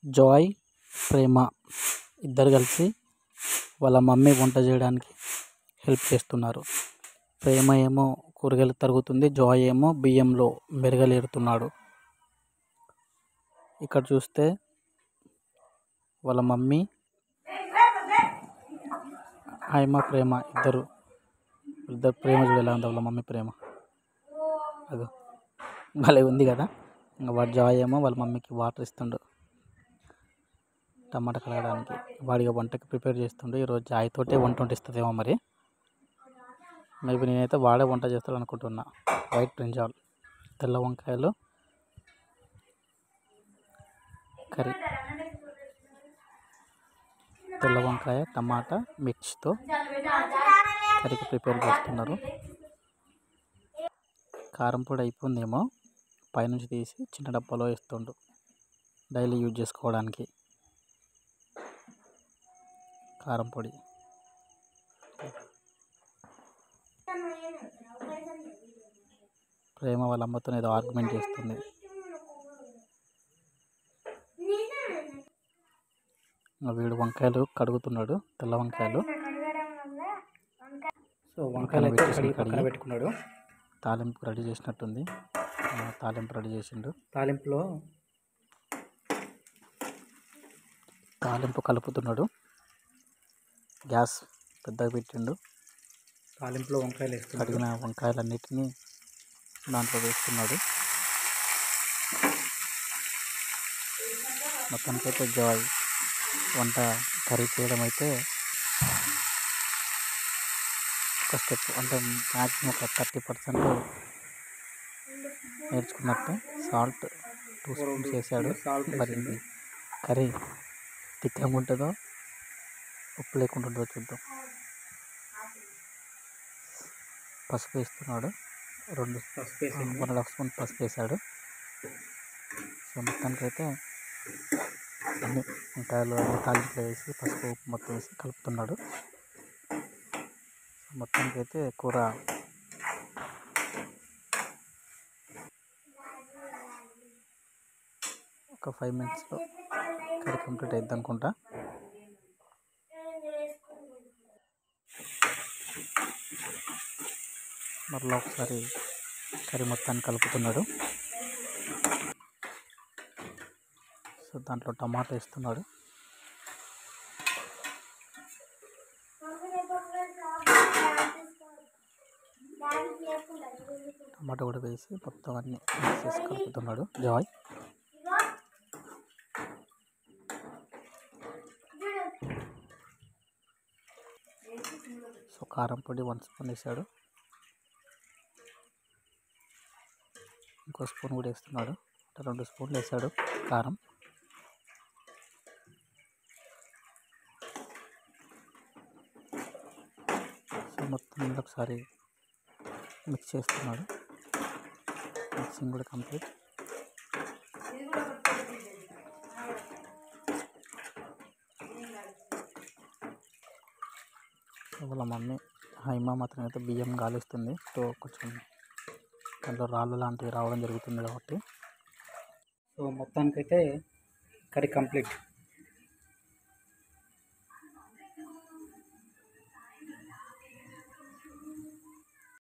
Joy ప్రేమ ఇద్దరు కలిసి వాళ్ళ మమ్మీ వంట చేయడానికి హెల్ప్ చేస్తున్నారు ప్రేమ ఏమో కూరగాయలు తరుగుతుంది జాయ్ ఏమో బియ్యంలో మెరగలు ఏరుతున్నాడు ఇక్కడ చూస్తే వాళ్ళ మమ్మీ హైమ ప్రేమ ఇద్దరు ఇద్దరు ప్రేమ చూడు ఎలా ఉందో వాళ్ళ మమ్మీ ప్రేమ అదో భలే ఉంది కదా ఇంకా వాడు జాయ్ ఏమో వాళ్ళ మమ్మీకి వాటర్ ఇస్తుండు టమాటా కడగడానికి వాడిగా వంటకి ప్రిపేర్ చేస్తుండు ఈరోజు జాయ్ తోటే వంట వండిస్తుందేమో మరి మేబీ నేనైతే వాడే వంట చేస్తాడు అనుకుంటున్నా వైట్ బ్రింజాల్ తెల్ల వంకాయలు కర్రీ తెల్ల వంకాయ టమాటా మిర్చితో కర్రీకి ప్రిపేర్ చేస్తున్నారు కారం పొడి అయిపోయిందేమో పైనుంచి తీసి చిన్న డబ్బాలో వేస్తుండు డైలీ యూజ్ చేసుకోవడానికి కారం పొడి ప్రేమ వాళ్ళ అమ్మతో ఏదో ఆర్గ్యుమెంట్ చేస్తుంది ఇంకా వీడు వంకాయలు కడుగుతున్నాడు తెల్ల వంకాయలు సో వంకాయలు అయితే పెట్టేసి కడిగి పక్కన కడిగి. పెట్టుకున్నాడు తాలింపు రెడీ చేసినట్టుంది ఆ, తాలింపు రెడీ చేసిండు తాలింపులో తాలింపు కలుపుతున్నాడు గ్యాస్ పెద్దగా పెట్టిండు తాలింపులో వంకాయలు వేస్తున్నాడు కడిగిన వంకాయలన్నిటినీ దాంట్లో వేస్తున్నాడు మొత్తానికైతే జాయ్ వంట కర్రీ చేయడం అయితే ఒక స్టెప్ అంటే మ్యాక్సిమం ఒక థర్టీ పర్సెంట్ నేర్చుకున్నట్టు సాల్ట్ టూ స్పూన్స్ వేసాడు Salt మరి ఇది కర్రీ తిక్కగా ఉంటుందో ఉప్పు లేకుండా ఉంటుందో చూద్దాం పసుపు వేస్తున్నాడు రెండు పసుపు వేసి వన్ అండ్ హాఫ్ స్పూన్ పసుపు వేసాడు సో మొత్తానికైతే అన్ని వంకాయలు అన్ని తాలింపులో వేసి పసుపు ఉప్పు మొత్తం వేసి కలుపుతున్నాడు సో మొత్తానికైతే కూర ఒక ఫైవ్ మినిట్స్లో కర్రీ కంప్లీట్ అవుతుంది అనుకుంటా మరలా ఒకసారి కర్రీ మొత్తాన్ని కలుపుతున్నాడు సో దాంట్లో టమాటా వేస్తున్నాడు టమాటా కూడా వేసి మొత్తం అన్ని మిక్స్ చేసి కలుపుతున్నాడు జాయ్ సో కారం పొడి వన్ స్పూన్ వేసాడు ఇంకో స్పూన్ కూడా వేస్తున్నాడు అంటే రెండు స్పూన్లు వేసాడు కారం సో మొత్తం మీద ఒకసారి మిక్స్ చేస్తున్నాడు మిక్సింగ్ కూడా కంప్లీట్ వాళ్ళ మమ్మీ హైమా మాత్రం అయితే బియ్యం గాలిస్తుంది సో కొంచెం దాంట్లో రాళ్ళు లాంటివి రావడం జరుగుతుంది కాబట్టి సో మొత్తానికైతే కర్రీ కంప్లీట్